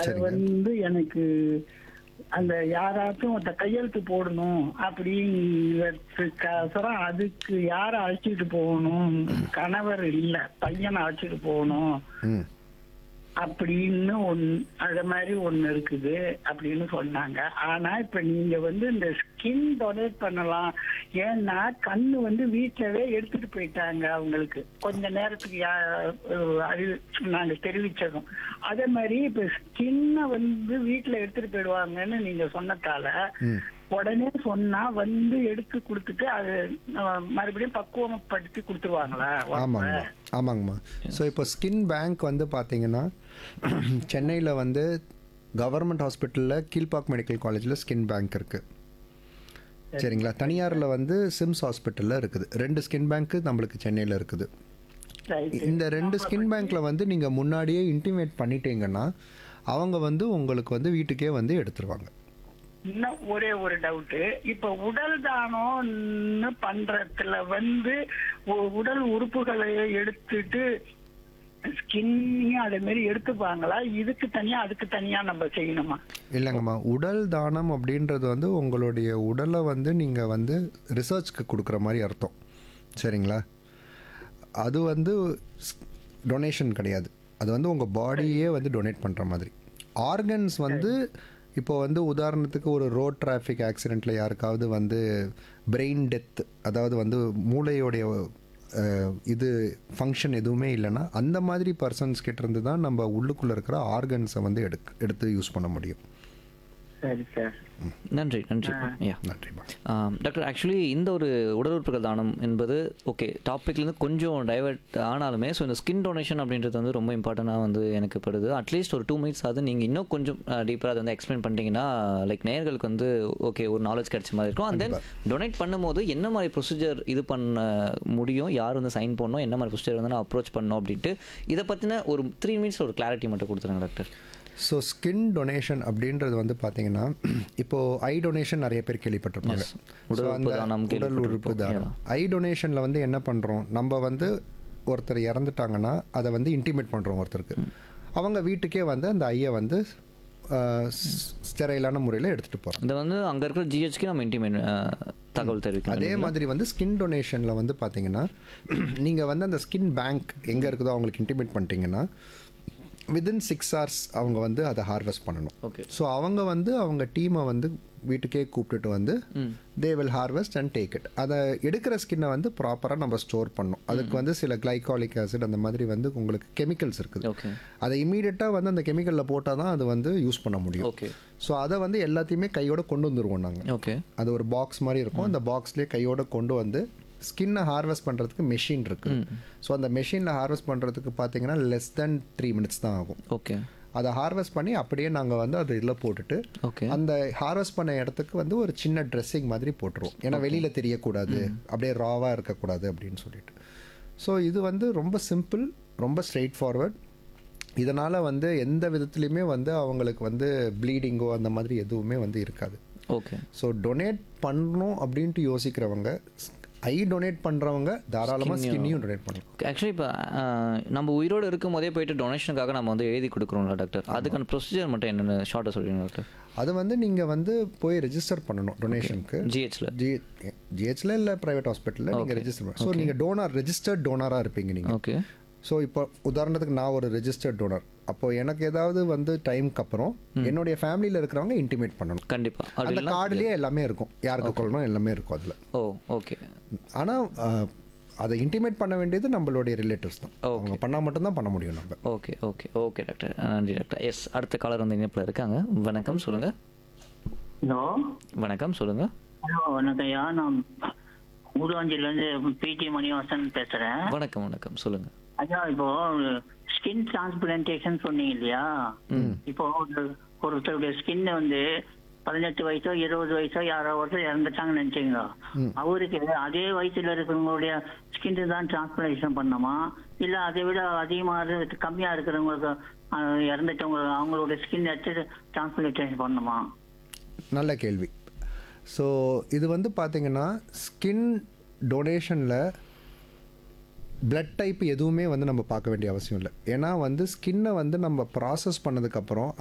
அது சரிங்க. வந்து எனக்கு அந்த யாராச்சும் ஒருத்த கையெழுத்து போடணும் அப்படிங்கிறதுக்கோசரம் அதுக்கு யாரை அழைச்சிட்டு போகணும் கணவர் இல்ல பையனை அழைச்சிட்டு போகணும் ம் அப்படின்னு ஒன் அது மாதிரி ஒண்ணு இருக்குது அப்படின்னு சொன்னாங்க ஆனா இப்ப நீங்க வந்து இந்த ஸ்கின் டொனேட் பண்ணலாம் ஏன்னா கண்ணு வந்து வீட்டிலவே எடுத்துட்டு போயிட்டாங்க அவங்களுக்கு கொஞ்ச நேரத்துக்கு யா- அஹ் அறிவு நாங்க தெரிவிச்சதும் அதே மாதிரி இப்ப ஸ்கின்னை வந்து வீட்டுல எடுத்துட்டு போயிடுவாங்கன்னு நீங்க சொன்னதால ம் உடனே சொன்னா வந்து எடுத்து கொடுத்துட்டு அது அஹ், மறுபடியும் பக்குவப்படுத்தி கொடுத்துருவாங்களா ஆமாங்கம்மா ஆமாங்கம்மா ஸோ இப்போ ஸ்கின் பேங்க் வந்து பார்த்தீங்கன்னா சென்னையில் வந்து கவர்மெண்ட் ஹாஸ்பிட்டலில் கீழ்பாக் மெடிக்கல் காலேஜில் ஸ்கின் பேங்க் இருக்குது சரிங்களா தனியாரில் வந்து சிம்ஸ் ஹாஸ்பிட்டலில் இருக்குது ரெண்டு ஸ்கின் பேங்க்கு நம்மளுக்கு சென்னையில் இருக்குது Right. இந்த ரெண்டு ஸ்கின் பேங்க்ல வந்து நீங்கள் முன்னாடியே இன்டிமேட் பண்ணிட்டீங்கன்னா அவங்க வந்து உங்களுக்கு வந்து வீட்டுக்கே வந்து எடுத்துருவாங்க இன்னும் ஒரே ஒரு டவுட் இப்ப உடல் தானம்னு பண்றதுல வந்து உ- உடல் உறுப்புகளை எடுத்துட்டு ஸ்கின்னையும் அதே மாதிரி எடுத்துப்பாங்களா இதுக்கு தனியா அதுக்கு தனியா நம்ம செய்யணுமா இல்லைங்கம்மா உடல் தானம் அப்படின்றது வந்து உங்களுடைய உடலை வந்து நீங்கள் வந்து ரிசர்ச்க்கு கொடுக்குற மாதிரி அர்த்தம் சரிங்களா அது வந்து டொனேஷன் கிடையாது அது வந்து உங்கள் பாடியே வந்து டொனேட் பண்ணுற மாதிரி ஆர்கன்ஸ் வந்து இப்போ வந்து உதாரணத்துக்கு ஒரு ரோட் டிராஃபிக் ஆக்சிடெண்ட்டில் யாருக்காவது வந்து பிரெயின் டெத் அதாவது வந்து மூளையோடைய அஹ், இது ஃபங்க்ஷன் எதுவுமே இல்லைன்னா அந்த மாதிரி பர்சன்ஸ் கிட்ட இருந்து தான் நம்ம உள்ளுக்குள்ளே இருக்கிற ஆர்கன்ஸை வந்து எடுக்க எடுத்து யூஸ் பண்ண முடியும் சரி சார் நன்றி நன்றி யா நன்றிம்மா டாக்டர் ஆக்சுவலி இந்த ஒரு உடல் உறுப்புகள் தானம் என்பது ஓகே டாப்பிக்லேருந்து கொஞ்சம் டைவர்ட் ஆனாலுமே ஸோ இந்த ஸ்கின் டொனேஷன் அப்படின்றது வந்து ரொம்ப இம்பார்ட்டண்ட்டாக வந்து எனக்கு படுது அட்லீஸ்ட் ஒரு டூ மினிட்ஸ் அது நீங்கள் இன்னும் கொஞ்சம் டீப்பராக அதை வந்து எக்ஸ்பிளைன் பண்ணிட்டீங்கன்னா லைக் நேயர்களுக்கு வந்து ஓகே ஒரு நாலேஜ் கிடைச்ச மாதிரி இருக்கும் அண்ட் தென் டொனேட் பண்ணும்போது என்ன மாதிரி ப்ரொசீஜர் இது பண்ண முடியும் யார் வந்து சைன் பண்ணணும் என்ன மாதிரி ப்ரொசீஜர் வந்து நான் அப்ரோச் பண்ணணும் அப்படின்ட்டு இதை பற்றின ஒரு த்ரீ மினிட்ஸ் ஒரு கிளாரிட்டி மட்டும் கொடுத்துருங்க டாக்டர் ஸோ ஸ்கின் டொனேஷன் அப்படின்றது வந்து பார்த்தீங்கன்னா இப்போது ஐ டொனேஷன் நிறைய பேர் கேள்விப்பட்டிருப்பாங்க உடல் So, உறுப்பு அந்த தானம் உடல் உறுப்பு கேள்விப்பட்டிருப்போம். தானம் ஐ டொனேஷனில் வந்து என்ன பண்ணுறோம் நம்ம வந்து ஒருத்தர் இறந்துட்டாங்கன்னா அதை வந்து இன்டிமேட் பண்ணுறோம் ஒருத்தருக்கு அவங்க வீட்டுக்கே வந்து அந்த ஐயை வந்து ஸ்டெரைலான முறையில் எடுத்துகிட்டு போகிறோம் இதை வந்து அங்கே இருக்கிற ஜிஹெச்க்கு நம்ம இன்டிமேட் தகவல் தெரிவிக்கணும் அதே மாதிரி வந்து ஸ்கின் டொனேஷனில் வந்து பார்த்தீங்கன்னா நீங்கள் வந்து அந்த ஸ்கின் பேங்க் எங்கே இருக்குதோ அவங்களுக்கு இன்டிமேட் பண்ணிட்டீங்கன்னா வித்தின் சிக்ஸ் ஹவர்ஸ் அவங்க வந்து அதை ஹார்வெஸ்ட் பண்ணணும் ஓகே ஸோ அவங்க வந்து அவங்க டீமை வந்து வீட்டுக்கே கூப்பிட்டுட்டு வந்து they will harvest and take it அதை எடுக்கிற ஸ்கின்னை வந்து ப்ராப்பராக நம்ம ஸ்டோர் பண்ணணும் அதுக்கு வந்து சில கிளைகாலிக் ஆசிட் அந்த மாதிரி வந்து உங்களுக்கு கெமிக்கல்ஸ் இருக்குது ஓகே அதை இமீடியட்டாக வந்து அந்த கெமிக்கலில் போட்டால் தான் அது வந்து யூஸ் பண்ண முடியும் ஓகே ஸோ அதை வந்து எல்லாத்தையுமே கையோட கொண்டு வந்துருவோம் நாங்கள் ஓகே அது ஒரு பாக்ஸ் மாதிரி இருக்கும் அந்த பாக்ஸ்லேயே கையோட கொண்டு வந்து ஸ்கின்னை ஹார்வெஸ்ட் பண்ணுறதுக்கு மெஷின் இருக்குது ஸோ அந்த மெஷினில் ஹார்வெஸ்ட் பண்ணுறதுக்கு பார்த்தீங்கன்னா லெஸ் தென் த்ரீ மினிட்ஸ் தான் ஆகும் ஓகே அதை ஹார்வெஸ்ட் பண்ணி அப்படியே நாங்கள் வந்து அது இதில் போட்டுட்டு ஓகே அந்த ஹார்வெஸ்ட் பண்ண இடத்துக்கு வந்து ஒரு சின்ன ட்ரெஸ்ஸிங் மாதிரி போட்டுருவோம் ஏன்னா வெளியில் தெரியக்கூடாது அப்படியே ராவாக இருக்கக்கூடாது அப்படின்னு சொல்லிட்டு ஸோ இது வந்து ரொம்ப சிம்பிள் ரொம்ப ஸ்ட்ரெயிட் ஃபார்வர்ட் இதனால் வந்து எந்த விதத்துலையுமே வந்து அவங்களுக்கு வந்து ப்ளீடிங்கோ அந்த மாதிரி எதுவுமே வந்து இருக்காது ஓகே ஸோ டொனேட் பண்ணணும் அப்படின்ட்டு யோசிக்கிறவங்க ஐ டொனேட் பண்ணுறவங்க தாராளமாக ஸ்கின்னையும் டொனேட் பண்ணலாம் ஆக்சுவலி இப்போ நம்ம உயிரோடு இருக்கும் போதே போயிட்டு டொனேஷனுக்காக நம்ம வந்து எழுதி கொடுக்குறோம்ல டாக்டர் அதுக்கான ப்ரொசீஜர் மட்டும் என்னென்னு ஷார்ட்டாக சொல்லுங்க டாக்டர் அது வந்து நீங்கள் வந்து போய் ரெஜிஸ்டர் பண்ணணும் டொனேஷனுக்கு ஜிஹெச்சில் ஜி ஜிஹெச்ல இல்லை ப்ரைவேட் ஹாஸ்பிட்டலில் நீங்கள் ரெஜிஸ்டர் பண்ணணும் ஸோ நீங்கள் டோனார் ரெஜிஸ்டர்ட் டோனராக இருப்பீங்க நீங்கள் ஓகே ஸோ இப்போ உதாரணத்துக்கு நான் ஒரு ரெஜிஸ்டர்ட் டோனர் அப்போ எனக்கு ஏதாவது வந்து டைம்க்கு அப்புறம் என்னுடைய ஃபேமிலியில் இருக்கிறவங்க இன்டிமேட் பண்ணணும் கண்டிப்பாக அப்படி அந்த இல்லைன்னா கார்டுலேயே எல்லாமே இருக்கும் யாருக்கு கொள்ளணும் எல்லாமே இருக்கும் அதில் ஓ ஓகே ஆனால் அதை இன்டிமேட் பண்ண வேண்டியது நம்மளுடைய ரிலேட்டிவ்ஸ் தான் அவங்க பண்ணால் மட்டும்தான் பண்ண முடியும் நம்ம ஓகே ஓகே ஓகே டாக்டர் நன்றி டாக்டர் எஸ் அடுத்த காலர் வந்து இணைப்பில் இருக்காங்க வணக்கம் சொல்லுங்கள் ஹலோ வணக்கம் சொல்லுங்கள் ஹலோ வணக்கம் ஐயா நான் ஊராஞ்சில இருந்து பிடி மணிவாசன் பேசுறேன் வணக்கம் வணக்கம் சொல்லுங்கள் ஐயா இப்போ ஸ்கின் டிரான்ஸ்பிளான்டேஷன் சொன்னீங்க இல்லையா இப்போ ஒரு ஒருத்தருடைய ஸ்கின் வந்து பதினெட்டு வயசோ இருபது வயசோ யாரோ ஒருத்தர் இறந்துட்டாங்கன்னு நினைச்சீங்க அவருக்கு அதே வயசுல இருக்கிறவங்களுடைய ஸ்கின் தான் டிரான்ஸ்பிளேஷன் பண்ணணுமா இல்ல அதை விட அதிகமா இரு- கம்மியா இருக்கிறவங்களுக்கு அஹ், இறந்துட்டவங்க அவங்களோட ஸ்கின் எடுத்து டிரான்ஸ்பிளேஷன் பண்ணணுமா நல்ல கேள்வி ஸோ இது வந்து பார்த்தீங்கன்னா ஸ்கின் டொனேஷனில் பிளட் டைப் எதுவுமே வந்து நம்ம பார்க்க வேண்டிய அவசியம் இல்லை ஏன்னா வந்து ஸ்கின்னை வந்து நம்ம ப்ராசஸ் பண்ணதுக்கப்புறம்